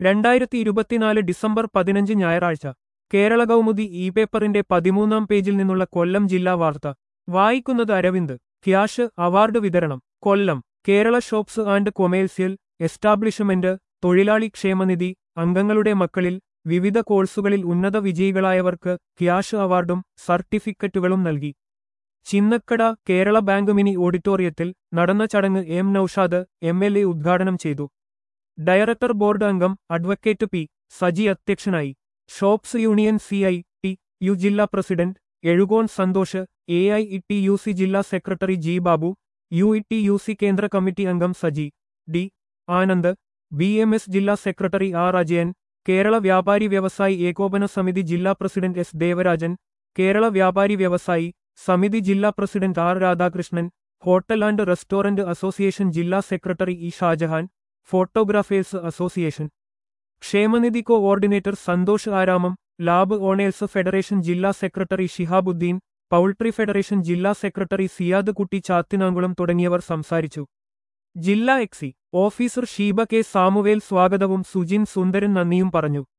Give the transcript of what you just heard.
രണ്ടായിരത്തി ഇരുപത്തിനാല് ഡിസംബർ പതിനഞ്ച് ഞായറാഴ്ച കേരള കൗമുദി ഇ പേപ്പറിന്റെ പതിമൂന്നാം പേജിൽ നിന്നുള്ള കൊല്ലം ജില്ലാ വാർത്ത വായിക്കുന്നത് അരവിന്ദ് ക്യാഷ് അവാർഡ് വിതരണം Kollam Kerala shops and commercial establishment തൊഴിലാളി ക്ഷേമനിധി അംഗങ്ങളുടെ മക്കളിൽ വിവിധ കോഴ്സുകളിൽ ഉന്നത വിജയികളായവർക്ക് ക്യാഷ് അവാർഡും സർട്ടിഫിക്കറ്റുകളും നൽകി ചിന്നക്കട കേരള ബാങ്ക് മിനി ഓഡിറ്റോറിയത്തിൽ നടന്ന ചടങ്ങ് M Noushad M L A ഉദ്ഘാടനം ചെയ്തു ഡയറക്ടർ ബോർഡ് അംഗം അഡ്വക്കേറ്റ് പി സജി അധ്യക്ഷനായി shops union C I T U ജില്ലാ president Ezhukone Santhosh A I T U C സി ജില്ലാ secretary G Babu U T U C സി കേന്ദ്ര കമ്മിറ്റി അംഗം Saji D Anand B M S ജില്ലാ സെക്രട്ടറി ആർ അജയൻ കേരള വ്യാപാരി വ്യവസായി ഏകോപന സമിതി ജില്ലാ പ്രസിഡന്റ് എസ് ദേവരാജൻ കേരള വ്യാപാരി വ്യവസായി സമിതി ജില്ലാ president R Radhakrishnan hotel and restaurant association ജില്ലാ secretary E Shajahan photographers association ക്ഷേമനിധി coordinator Santhosh Aramam lab owners federation ജില്ലാ സെക്രട്ടറി ഷിഹാബുദ്ദീൻ പൗൾട്രി ഫെഡറേഷൻ ജില്ലാ സെക്രട്ടറി സിയാദ് കുട്ടി ചാത്തിനാങ്കുളം തുടങ്ങിയവർ സംസാരിച്ചു ജില്ലാ exec officer Sheeba K Samuel സ്വാഗതവും സുജിൻ സുന്ദരൻ നന്ദിയും പറഞ്ഞു